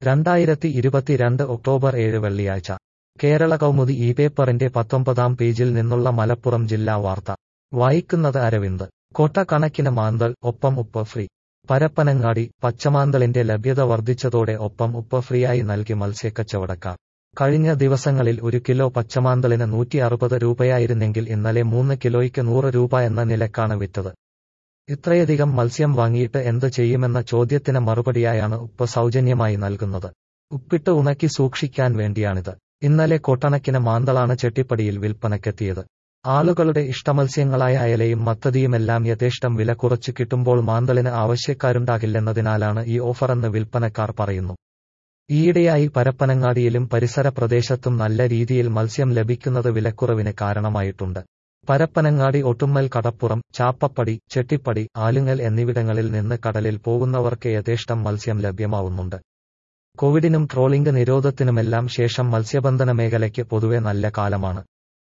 രണ്ടായിരത്തി ഇരുപത്തിരണ്ട് ഒക്ടോബർ ഏഴ് വെള്ളിയാഴ്ച കേരള കൗമുദി ഈ പേപ്പറിന്റെ പത്തൊമ്പതാം പേജിൽ നിന്നുള്ള മലപ്പുറം ജില്ലാ വാർത്ത വായിക്കുന്നത് അരവിന്ദ് കൊട്ടക്കണക്കിന് മാന്തൾ ഒപ്പം ഉപ്പ് ഫ്രീ പരപ്പനങ്ങാടി പച്ചമാന്തളിന്റെ ലഭ്യത വർദ്ധിച്ചതോടെ ഒപ്പം ഉപ്പ് ഫ്രീയായി നൽകി മത്സ്യക്കച്ചവടക്കാർ കഴിഞ്ഞ ദിവസങ്ങളിൽ ഒരു കിലോ പച്ചമാന്തളിന് നൂറ്റി അറുപത് രൂപയായിരുന്നെങ്കിൽ ഇന്നലെ മൂന്ന് കിലോയ്ക്ക് നൂറ് രൂപ എന്ന നിലക്കാണ് വിറ്റത് ഇത്രയധികം മത്സ്യം വാങ്ങിയിട്ട് എന്ത് ചെയ്യുമെന്ന ചോദ്യത്തിന് മറുപടിയായാണ് ഉപ്പ് സൗജന്യമായി നൽകുന്നത് ഉപ്പിട്ട് ഉണക്കി സൂക്ഷിക്കാൻ വേണ്ടിയാണിത് ഇന്നലെ കൊട്ടണക്കിന് മാന്തളാണ് ചെട്ടിപ്പടിയിൽ വിൽപ്പനക്കെത്തിയത് ആളുകളുടെ ഇഷ്ടമത്സ്യങ്ങളായ അയലയും മത്തതിയുമെല്ലാം യഥേഷ്ടം വില കുറച്ചു കിട്ടുമ്പോൾ മാന്തളിന് ആവശ്യക്കാരുണ്ടാകില്ലെന്നതിനാലാണ് ഈ ഓഫറെന്ന് വിൽപ്പനക്കാർ പറയുന്നു ഈയിടെയായി പരപ്പനങ്ങാടിയിലും പരിസര പ്രദേശത്തും നല്ല രീതിയിൽ മത്സ്യം ലഭിക്കുന്നത് വിലക്കുറവിന് കാരണമായിട്ടുണ്ട് പരപ്പനങ്ങാടി ഒട്ടുമ്മൽ കടപ്പുറം ചാപ്പപ്പടി ചെട്ടിപ്പടി ആലുങ്ങൽ എന്നിവിടങ്ങളിൽ നിന്ന് കടലിൽ പോകുന്നവർക്ക് യഥേഷ്ടം മത്സ്യം ലഭ്യമാവുന്നുണ്ട് കോവിഡിനും ട്രോളിംഗ് നിരോധത്തിനുമെല്ലാം ശേഷം മത്സ്യബന്ധന മേഖലയ്ക്ക് പൊതുവെ നല്ല കാലമാണ്